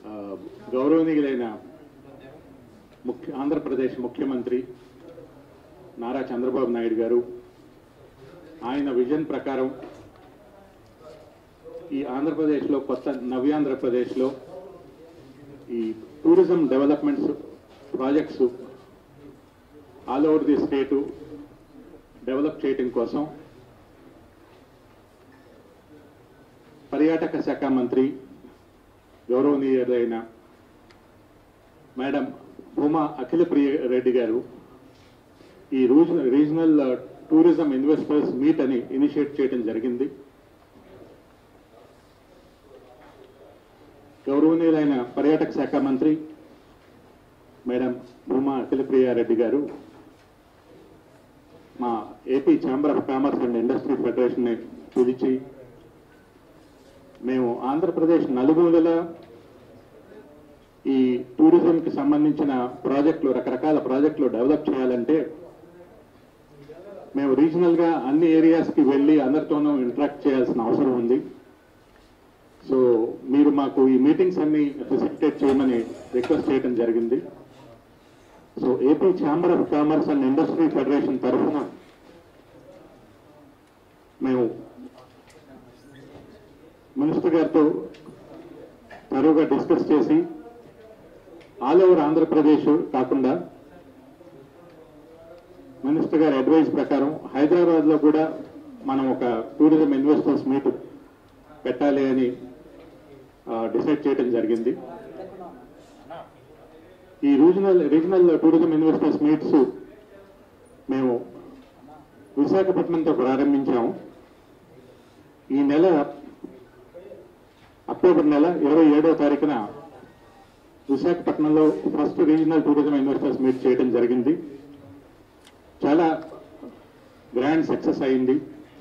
ఆ, గౌరవనీయులైన ముఖ్య ఆంధ్రప్రదేశ్ ముఖ్యమంత్రి నారా చంద్రబాబు నాయుడు గారు ఆయన విజన్ ప్రకారం ఈ ఆంధ్రప్రదేశ్లో కొత్త నవ్యాంధ్రప్రదేశ్లో ఈ tourism developments projects all over the state develop చేయడం కోసం పర్యాటక శాఖ మంత్రి గౌరవనీయులైన మేడం భూమా అఖిల ప్రియ రెడ్డి గారు ఈ రూజ్- రీజనల్ టూరిజం ఇన్వెస్టర్స్ మీట్ అని ఇనిషియేట్ చేయడం జరిగింది గౌరవనీయులైన పర్యాటక శాఖ మంత్రి మేడం భూమా అఖిల ప్రియారెడ్డి గారు మా AP chamber of commerce and industry federation పిలిచి మేము ఆంధ్రప్రదేశ్ నలుమూలల ఈ టూరిజంకి సంబంధించిన ప్రాజెక్టులు రకరకాల ప్రాజెక్టులు డెవలప్ చేయాలంటే మేము రీజనల్ గా అన్ని ఏరియాస్కి వెళ్ళి అందరితోనూ ఇంటరాక్ట్ చేయాల్సిన అవసరం ఉంది సో మీరు మాకు ఈ మీటింగ్స్ అన్ని ఫెసిలిటేట్ చేయమని రిక్వెస్ట్ చేయడం జరిగింది so AP chamber of commerce and industry federation తరఫున మేము మినిస్టర్ గారితో తరువుగా డిస్కస్ చేసి ఆల్ ఓవర్ ఆంధ్రప్రదేశ్ కాకుండా మినిస్టర్ గారి అడ్వైస్ ప్రకారం హైదరాబాద్ లో కూడా మనం ఒక టూరిజం ఇన్వెస్టర్స్ మీట్ పెట్టాలి అని డిసైడ్ చేయడం జరిగింది ఈ regional regional tourism investors meets మేము విశాఖపట్నంతో ప్రారంభించాము ఈ నెల అక్టోబర్ నెల ఇరవై ఏడవ తారీఖున విశాఖపట్నంలో first regional tourism investors meet చేయడం జరిగింది చాలా గ్రాండ్ సక్సెస్ అయింది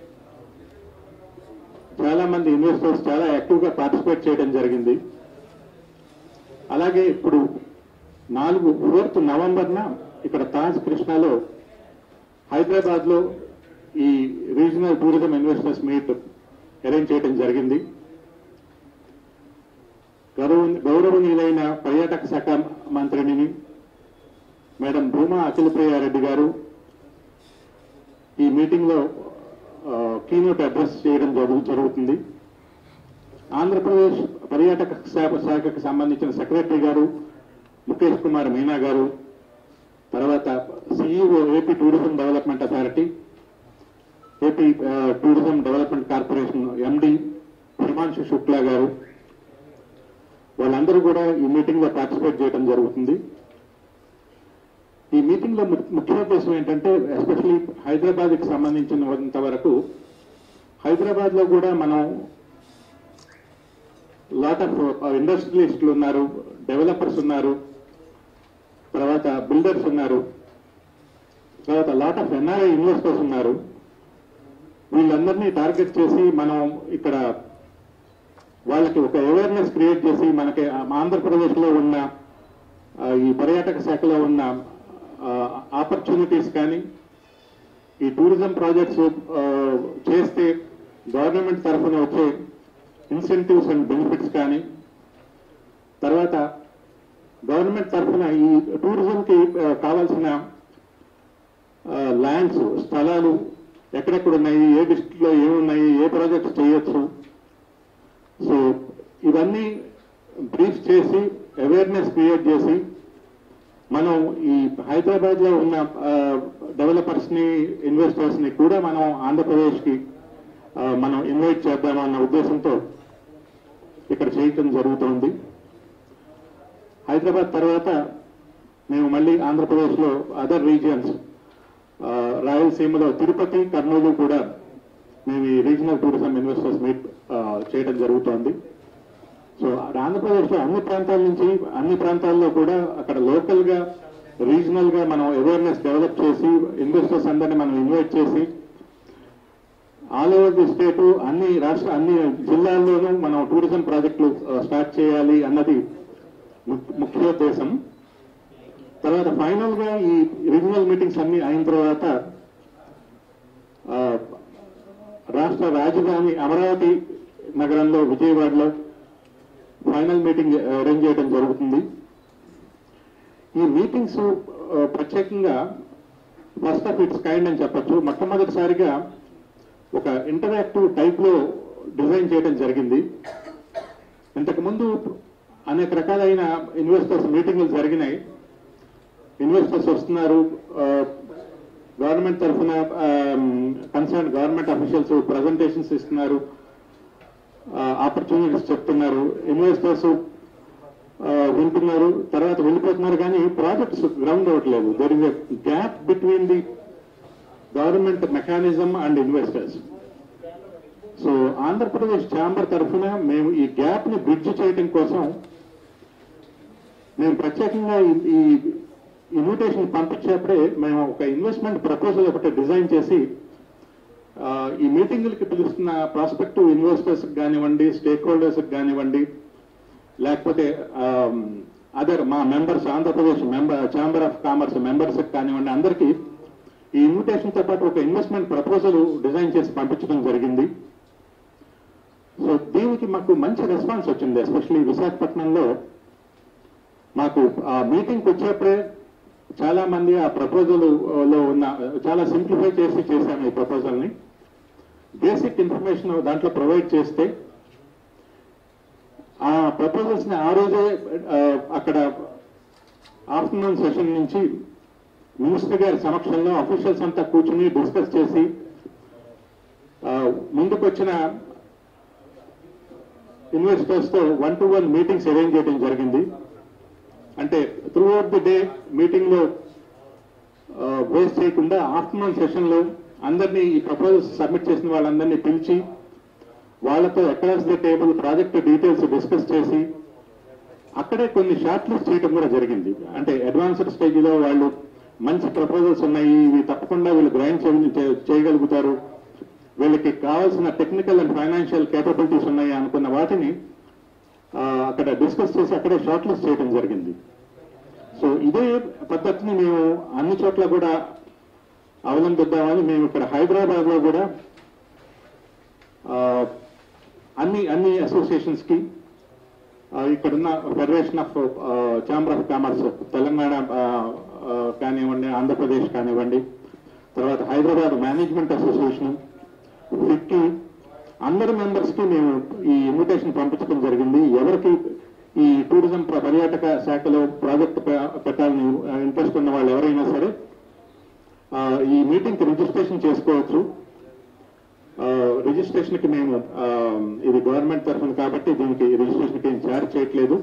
చాలా మంది ఇన్వెస్టర్స్ చాలా యాక్టివ్గా పార్టిసిపేట్ చేయడం జరిగింది అలాగే ఇప్పుడు నాలుగు ఫోర్త్ నవంబర్న ఇక్కడ తాజ్ కృష్ణాలో హైదరాబాద్ లో ఈ regional tourism investors meet arrange చేయడం జరిగింది గౌరవ గౌరవనీయులైన పర్యాటక శాఖ మంత్రిని మేడం భూమా అఖిలప్రియారెడ్డి గారు ఈ మీటింగ్ లో కీనోట్ అడ్రస్ చేయడం జరుగు జరుగుతుంది ఆంధ్రప్రదేశ్ పర్యాటక శాఖ శాఖకు సంబంధించిన సెక్రటరీ గారు ముఖేష్ కుమార్ మీనా గారు తర్వాత CEO AP tourism development authority AP ఆ, tourism development corporation MD Himanshu Shukla గారు వాళ్ళందరూ కూడా ఈ మీటింగ్ లో పార్టిసిపేట్ చేయడం జరుగుతుంది ఈ మీటింగ్ లో ము- ముఖ్య ఉద్దేశం ఏంటంటే ఎస్పెషలీ హైదరాబాద్ కి సంబంధించినంత వరకు హైదరాబాద్ లో కూడా మనం లాట్ ఆఫ్ ఇండస్ట్రియలిస్టులు ఉన్నారు డెవలపర్స్ ఉన్నారు తర్వాత బిల్డర్స్ ఉన్నారు తర్వాత లాట్ ఆఫ్ ఎన్ఆర్ఐ ఇన్వెస్టర్స్ ఉన్నారు వీళ్ళందరినీ టార్గెట్ చేసి మనం ఇక్కడ వాళ్ళకి ఒక అవేర్నెస్ క్రియేట్ చేసి మనకి ఆంధ్రప్రదేశ్ లో ఉన్న ఆ, ఈ పర్యాటక శాఖలో ఉన్న ఆపర్చునిటీస్ కానీ ఈ టూరిజం ప్రాజెక్ట్స్ చేస్తే గవర్నమెంట్ తరఫున వచ్చే ఇన్సెంటివ్స్ అండ్ బెనిఫిట్స్ కానీ తర్వాత గవర్నమెంట్ తరఫున ఈ టూరిజంకి ఆ, కావాల్సిన ల్యాండ్స్ స్థలాలు ఎక్కడెక్కడ ఉన్నాయి ఏ డిస్ట్రిక్ట్ లో ఏమున్నాయి ఏ ప్రాజెక్ట్స్ చేయొచ్చు సో ఇవన్నీ బ్రీఫ్ చేసి అవేర్నెస్ క్రియేట్ చేసి మనం ఈ హైదరాబాద్ లో ఉన్న డెవలపర్స్ ని ఇన్వెస్టర్స్ ని కూడా మనం ఆంధ్రప్రదేశ్ కి ఆ, మనం ఇన్వైట్ చేద్దామన్న ఉద్దేశంతో ఇక్కడ చేయటం జరుగుతోంది హైదరాబాద్ తర్వాత మేము మళ్ళీ ఆంధ్రప్రదేశ్ లో అదర్ రీజియన్స్ రాయలసీమలో తిరుపతి కర్నూలు కూడా మేము ఈ రీజనల్ టూరిజం ఇన్వెస్టర్స్ మీట్ ఆ, చేయడం జరుగుతోంది సో ఆంధ్రప్రదేశ్ లో అన్ని ప్రాంతాల నుంచి అన్ని ప్రాంతాల్లో కూడా అక్కడ లోకల్ గా రీజనల్ గా మనం అవేర్నెస్ డెవలప్ చేసి ఇన్వెస్టర్స్ అందరినీ మనం ఇన్వైట్ చేసి ఆల్ ఓవర్ ది స్టేట్ అన్ని రాష్ట్ర అన్ని జిల్లాల్లోనూ మనం టూరిజం ప్రాజెక్టులు ఆ, స్టార్ట్ చేయాలి అన్నది ము- ముఖ్యోద్దేశం తర్వాత ఫైనల్ గా ఈ రీజనల్ మీటింగ్స్ అన్ని అయిన తర్వాత ఆ, రాష్ట్ర రాజధాని అమరావతి నగరంలో విజయవాడలో ఫైనల్ మీటింగ్ అరేంజ్ చేయడం జరుగుతుంది ఈ మీటింగ్స్ ఆ, ప్రత్యేకంగా ఫస్ట్ ఆఫ్ ఇట్స్ కైండ్ అని చెప్పొచ్చు మొట్టమొదటిసారిగా ఒక ఇంటరాక్టివ్ టైప్ లో డిజైన్ చేయడం జరిగింది ఇంతకుముందు అనేక రకాలైన ఇన్వెస్టర్స్ మీటింగ్లు జరిగినాయి ఇన్వెస్టర్స్ వస్తున్నారు గవర్నమెంట్ తరఫున కన్సర్న్ గవర్నమెంట్ అఫీషియల్స్ ప్రజెంటేషన్స్ ఇస్తున్నారు ఆపర్చునిటీస్ చెప్తున్నారు ఇన్వెస్టర్స్ వింటున్నారు తర్వాత వెళ్ళిపోతున్నారు కానీ ప్రాజెక్ట్స్ గ్రౌండ్ అవ్వట్లేదు there is a gap between the government mechanism and investors so Andhra Pradesh chamber తరఫున మేము ఈ గ్యాప్ ని బ్రిడ్జ్ చేయడం కోసం మేము ప్రత్యేకంగా ఈ- ఈ ఇన్విటేషన్ పంపించేప్పుడే మేము ఒక ఇన్వెస్ట్మెంట్ ప్రపోజల్ ఒకటి డిజైన్ చేసి ఆ, ఈ మీటింగులకి పిలుస్తున్న ప్రాస్పెక్టివ్ ఇన్వెస్టర్స్ కానివ్వండి స్టేక్ హోల్డర్స్ కానివ్వండి లేకపోతే అదర్ మా members Andhra Pradesh member chamber of commerce members కానివ్వండి అందరికీ ఈ ఇన్విటేషన్ తో పాటు ఒక ఇన్వెస్ట్మెంట్ ప్రపోజల్ డిజైన్ చేసి పంపించడం జరిగింది సో దీనికి మాకు మంచి రెస్పాన్స్ వచ్చింది ఎస్పెషల్లీ విశాఖపట్నంలో మాకు ఆ మీటింగ్కి వచ్చేప్పుడే చాలా మంది ఆ ప్రపోజల్ లో ఉన్న చాలా సింప్లిఫై చేసి చేశాము ఈ ప్రపోజల్ ని బేసిక్ ఇన్ఫర్మేషన్ దాంట్లో ప్రొవైడ్ చేస్తే ఆ ప్రపోజల్స్ ని ఆ రోజే ఆ, అక్కడ ఆఫ్టర్నూన్ సెషన్ నుంచి మినిస్టర్ గారి సమక్షంలో అఫీషియల్స్ అంతా కూర్చుని డిస్కస్ చేసి ఆ, ముందుకొచ్చిన ఇన్వెస్టర్స్ తో one to one meetings arrange చేయడం జరిగింది అంటే throughout the day meeting లో వేస్ట్ చేయకుండా ఆఫ్టర్నూన్ సెషన్ లో అందరినీ ఈ ప్రపోజల్స్ సబ్మిట్ చేసిన వాళ్ళందరినీ పిలిచి వాళ్ళతో across the table project details discuss చేసి అక్కడే కొన్ని షార్ట్ లిస్ట్ చేయడం కూడా జరిగింది అంటే అడ్వాన్స్డ్ స్టేజ్ లో వాళ్ళు మంచి ప్రపోజల్స్ ఉన్నాయి ఇవి తప్పకుండా వీళ్ళు గ్రైండ్ చేయగలుగుతారు వీళ్ళకి కావాల్సిన టెక్నికల్ అండ్ ఫైనాన్షియల్ కేపబిలిటీస్ ఉన్నాయి అనుకున్న వాటిని ఆ, అక్కడ డిస్కస్ చేసి అక్కడే షార్ట్ లిస్ట్ చేయడం జరిగింది సో ఇదే పద్ధతిని మేము అన్ని చోట్ల కూడా అవలంబిద్దామని మేము ఇక్కడ హైదరాబాద్ లో కూడా ఆ, అన్ని అన్ని అసోసియేషన్స్ కి ఆ, ఇక్కడున్న federation of chamber of commerce Telangana ఆ, ఆ, కానివ్వండి ఆంధ్రప్రదేశ్ కానివ్వండి తర్వాత హైదరాబాద్ మేనేజ్మెంట్ అసోసియేషన్ ఫిక్కి అందరి మెంబర్స్ కి మేము ఈ ఇన్విటేషన్ పంపించడం జరిగింది ఎవరికి ఈ టూరిజం ప- పర్యాటక శాఖలో ప్రాజెక్ట్ పె- పెట్టాలని ఇంట్రెస్ట్ ఉన్న వాళ్ళు ఎవరైనా సరే ఆ, ఈ మీటింగ్ కి రిజిస్ట్రేషన్ చేసుకోవచ్చు రిజిస్ట్రేషన్ కి మేము ఆ, ఇది గవర్నమెంట్ తరఫున కాబట్టి దీనికి రిజిస్ట్రేషన్ కి ఏం ఛార్జ్ చేయట్లేదు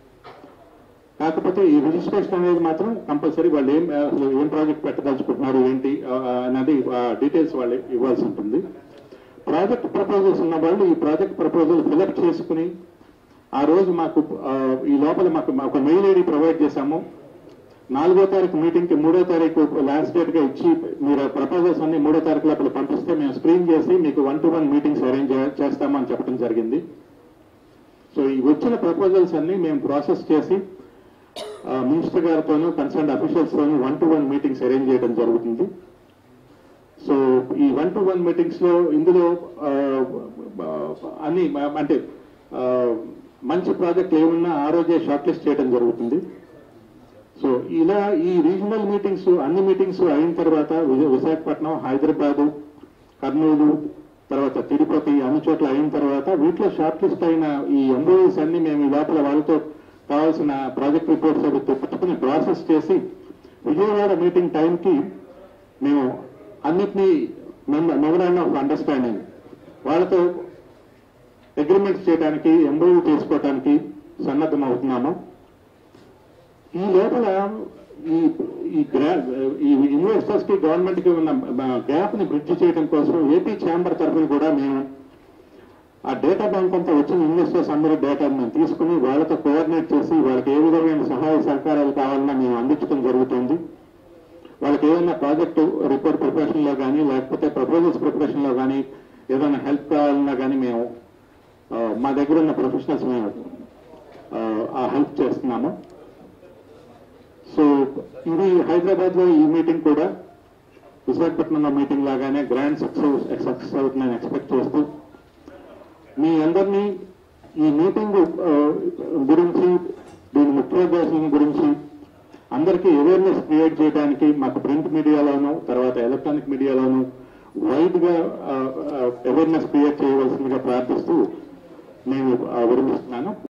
కాకపోతే ఈ రిజిస్ట్రేషన్ అనేది మాత్రం కంపల్సరీ వాళ్ళు ఏం అసలు ఏం ప్రాజెక్ట్ పెట్టదలుచుకుంటున్నారు ఏంటి ఆ, ఆ, అనేది డీటెయిల్స్ వాళ్ళు ఇవ్వాల్సి ఉంటుంది ప్రాజెక్ట్ ప్రపోజల్స్ ఉన్న వాళ్ళు ఈ ప్రాజెక్ట్ ప్రపోజల్ ఫిలప్ చేసుకుని ఆ రోజు మాకు ఆ, ఈ లోపల మాకు ఒక మెయిల్ ఐడి ప్రొవైడ్ చేశాము నాలుగో తారీఖు మీటింగ్ కి మూడో తారీఖు లాస్ట్ డేట్ గా ఇచ్చి మీరు ప్రపోజల్స్ అన్ని మూడో తారీఖు లోపల పంపిస్తే మేము స్క్రీన్ చేసి మీకు one to one meetings arrange చేస్తామని చెప్పడం జరిగింది సో ఈ వచ్చిన ప్రపోజల్స్ అన్ని మేము ప్రాసెస్ చేసి ఆ, మినిస్టర్ గారితోనూ కన్సర్న్ అఫీషియల్స్ తోనూ one to one meetings arrange చేయడం జరుగుతుంది సో ఈ వన్ టు వన్ మీటింగ్స్ లో ఇందులో ఆ, ఆ, అన్ని మ- అంటే ఆ, మంచి ప్రాజెక్టులు ఏమున్నా ఆ రోజే షార్ట్ లిస్ట్ చేయడం జరుగుతుంది సో ఇలా ఈ రీజనల్ మీటింగ్స్ అన్ని మీటింగ్స్ అయిన తర్వాత విజయ- విశాఖపట్నం హైదరాబాదు కర్నూలు తర్వాత తిరుపతి అన్ని చోట్ల అయిన తర్వాత వీటిలో షార్ట్ లిస్ట్ అయిన ఈ ఎంబోఈస్ అన్ని మేము ఈ లోపల వాళ్ళతో కావాల్సిన ప్రాజెక్ట్ రిపోర్ట్స్ అవి తెప్పించుకుని ప్రాసెస్ చేసి విజయవాడ మీటింగ్ టైంకి మేము అన్నిటినీ మెమరాండం ఆఫ్ అండర్స్టాండింగ్ వాళ్ళతో అగ్రిమెంట్స్ చేయడానికి ఎంబోయూ చేసుకోవడానికి సన్నద్ధం అవుతున్నాము ఈ లోపల ఈ ఈ గ్రా ఈ ఇన్వెస్టర్స్ కి గవర్నమెంట్ కి ఉన్న గ్యాప్ ని బ్రిడ్జ్ చేయడం కోసం ఏపీ ఛాంబర్ తరఫున కూడా మేము ఆ డేటా బ్యాంక్ అంతా వచ్చిన ఇన్వెస్టర్స్ అందరూ డేటా మేము తీసుకుని వాళ్ళతో కోఆర్డినేట్ చేసి వాళ్ళకి ఏ విధమైన సహాయ సహకారాలు కావాలన్నా మేము అందించడం జరుగుతుంది వాళ్ళకి ఏదైనా ప్రాజెక్టు రిపోర్ట్ ప్రిపరేషన్ లో కానీ లేకపోతే ప్రపోజల్స్ ప్రిపరేషన్ లో కానీ ఏదైనా హెల్ప్ కావాలన్నా కానీ మేము ఆ, మా దగ్గర ఉన్న ప్రొఫెషనల్స్ మేము ఆ, ఆ హెల్ప్ చేస్తున్నాము సో ఇది హైదరాబాద్ లో ఈ మీటింగ్ కూడా విశాఖపట్నంలో మీటింగ్ లాగానే గ్రాండ్ సక్సెస్ సక్సెస్ అవుతుందని ఎక్స్పెక్ట్ చేస్తూ మీ అందరినీ ఈ మీటింగ్ గురించి దీని ముఖ్యోద్దేశం గురించి అందరికీ అవేర్నెస్ క్రియేట్ చేయడానికి మాకు ప్రింట్ మీడియాలోను తర్వాత ఎలక్ట్రానిక్ మీడియాలోను వైడ్ గా అవేర్నెస్ క్రియేట్ చేయవలసిందిగా ప్రార్థిస్తూ నేను ఆ, విరమిస్తున్నాను